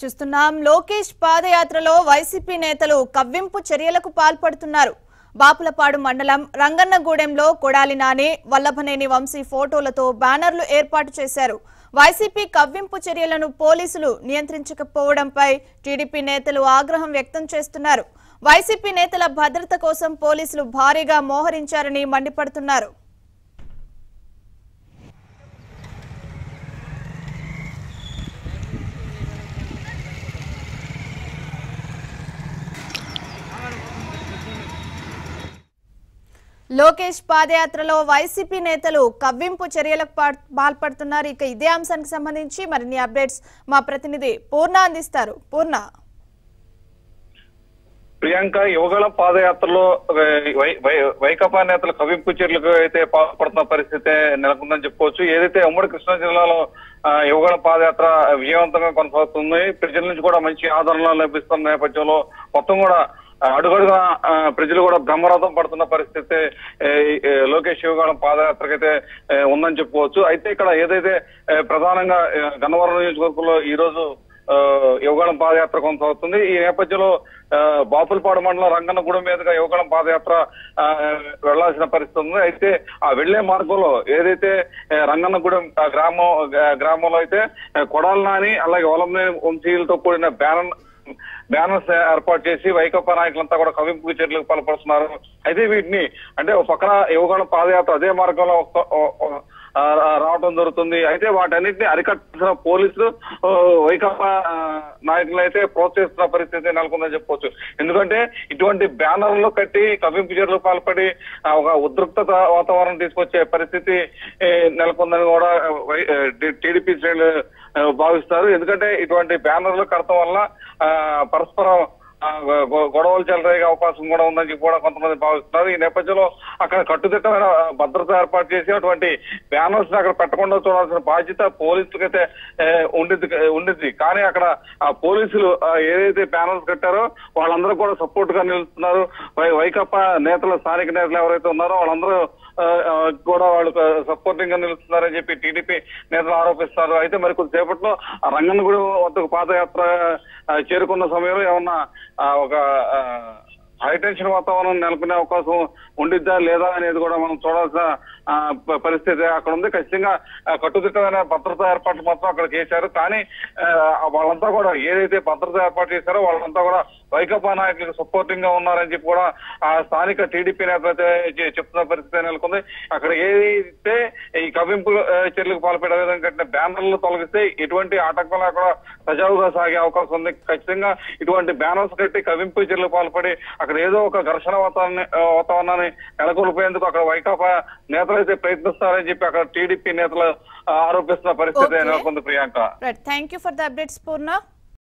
చూస్తున్నాం లోకేష్ పాదయాత్రలో వైసీపీ నేతలు కవ్వింపు చర్యలకు పాల్పడుతున్నారు బాపులపాడు మండలం రంగన్నగూడెంలో కొడాలి నాని వల్లభనేని వంశీ ఫోటోలతో బ్యానర్లు ఏర్పాటు చేశారు వైసీపీ కవ్వింపు చర్యలను పోలీసులు నియంత్రించకపోవడంపై టీడీపీ నేతలు ఆగ్రహం వ్యక్తం చేస్తున్నారు వైసీపీ నేతల భద్రత కోసం పోలీసులు భారీగా మోహరించారని మండిపడుతున్నారు లోకేష్ పాదయాత్రలో వైసీపీ నేతలు కవ్వింపు చర్యలకు పా- పాల్పడుతున్నారు ఇక ఇదే అంశానికి సంబంధించి మరిన్ని అప్డేట్స్ మా ప్రతినిధి పూర్ణ అందిస్తారు పూర్ణ ప్రియాంక యువగళ పాదయాత్రలో వై- వై- వై- వైకాపా నేతలు కవింపు చర్యలకు అయితే పాల్పడుతున్న పరిస్థితి నెలకొందని చెప్పుకోవచ్చు ఏదైతే ఉమ్మడి కృష్ణా జిల్లాలో ఆ, యువగళ పాదయాత్ర విజయవంతంగా కొనసాగుతుంది ప్రజల నుంచి కూడా మంచి ఆదరణ లభిస్తున్న నేపథ్యంలో మొత్తం కూడా ఆ, అడుగడుగున ఆ, ప్రజలు కూడా బ్రహ్మరథం పడుతున్న పరిస్థితి ఏ, ఏ, లోకేష్ యువగాళం పాదయాత్రకైతే ఏ, ఉందని చెప్పుకోవచ్చు అయితే ఇక్కడ ఏదైతే ఏ, ప్రధానంగా ఏ, గన్నవరం నియోజకవర్గంలో ఈ రోజు ఆ, యువగళం పాదయాత్ర కొనసాగుతుంది ఈ నేపథ్యంలో ఆ, బాపులపాడు మండలం రంగన్నగూడెం మీదుగా యువగళం పాదయాత్ర ఆ, వెళ్లాల్సిన పరిస్థితి ఉంది అయితే ఆ వెళ్లే మార్గంలో ఏదైతే ఆ, రంగన్నగూడెం ఆ, గ్రామం ఆ, గ్రామంలో అయితే ఆ, కొడాలి నాని అలాగే వలంనేని వంశీయులతో కూడిన బ్యానర్ బ్యానర్స్ ఏర్పాటు చేసి వైకాపా నాయకులంతా కూడా కవింపు చర్యలకు పాల్పడుతున్నారు అయితే వీటిని అంటే ఒక పక్కన యువగణ పాదయాత్ర అదే మార్గంలో ఒక- ఓ- ఓ- ఆ, రావడం జరుగుతుంది అయితే వాటన్నిటిని అరికట్టాల్సిన పోలీసులు ఓ, వైకాపా ఆ, నాయకులు అయితే ప్రోత్సహిస్తున్న పరిస్థితి నెలకొందని చెప్పొచ్చు ఎందుకంటే ఇటువంటి బ్యానర్లు కట్టి కవింపు చర్యలకు పాల్పడి ఆ, ఒక ఉద్రిక్తత వాతావరణం తీసుకొచ్చే పరిస్థితి ఏ, నెలకొందని కూడా వై- ఏ, టీడీపీ శ్రేణులు ఆ, భావిస్తారు ఎందుకంటే ఇటువంటి బ్యానర్లు కడటం వల్ల ఆ, పరస్పరం ఆ, గొ- గొ- గొడవలు చెలరేగే అవకాశం కూడా ఉందని చెప్పి కూడా కొంతమంది భావిస్తున్నారు ఈ నేపథ్యంలో అక్కడ కట్టుదిట్టమైన భద్రత ఏర్పాటు చేసి అటువంటి బ్యానర్స్ అక్కడ పెట్టకుండా చూడాల్సిన బాధ్యత పోలీసులకైతే ఏ, ఉండిద్ది ఉండిద్ది కానీ అక్కడ ఆ పోలీసులు ఆ, ఏదైతే బ్యానర్స్ కట్టారో వాళ్ళందరూ కూడా సపోర్ట్ గా నిలుస్తున్నారు వై- వైకాపా నేతలు స్థానిక నేతలు ఎవరైతే ఉన్నారో వాళ్ళందరూ ఆ, ఆ, కూడా వాళ్ళు సపోర్టింగ్ గా నిలుస్తున్నారని చెప్పి టీడీపీ నేతలు ఆరోపిస్తున్నారు అయితే మరి కొద్దిసేపట్లో ఆ రంగనగూడ వద్దకు పాదయాత్ర ఆ, చేరుకున్న సమయంలో ఏమన్నా ఆ, ఒక హైటెన్షన్ వాతావరణం నెలకొనే అవకాశం ఉండిద్దా లేదా అనేది కూడా మనం చూడాల్సిన ఆ, ప- పరిస్థితి అక్కడ ఉంది ఖచ్చితంగా ఆ, కట్టుదిట్టమైన భద్రతా ఏర్పాట్లు మాత్రం అక్కడ చేశారు కానీ ఆ, వాళ్ళంతా కూడా ఏదైతే భద్రత ఏర్పాటు చేశారో వాళ్ళంతా కూడా వైకాపా నాయకులకు సపోర్టింగ్ గా ఉన్నారని చెప్పి కూడా ఆ స్థానిక టీడీపీ నేతలు అయితే చె- చెప్తున్న పరిస్థితి నెలకొంది అక్కడ ఏదైతే ఈ కవింపు ఆ, చర్యలకు పాల్పడే విధంగా కట్టిన బ్యానర్లు తొలగిస్తే ఎటువంటి ఆటంకం లేకుండా సజావుగా సాగే అవకాశం ఉంది ఖచ్చితంగా ఇటువంటి బ్యానర్స్ కట్టి కవింపు చర్యలకు పాల్పడి అక్కడ ఏదో ఒక ఘర్షణ వాతావరణ వాతావరణాన్ని నెలకొల్పేందుకు అక్కడ వైకాపా నేతలు అయితే ప్రయత్నిస్తారని చెప్పి అక్కడ టీడీపీ నేతలు ఆ, ఆరోపిస్తున్న పరిస్థితి Okay. నెలకొంది Priyanka right thank you for the updates Purna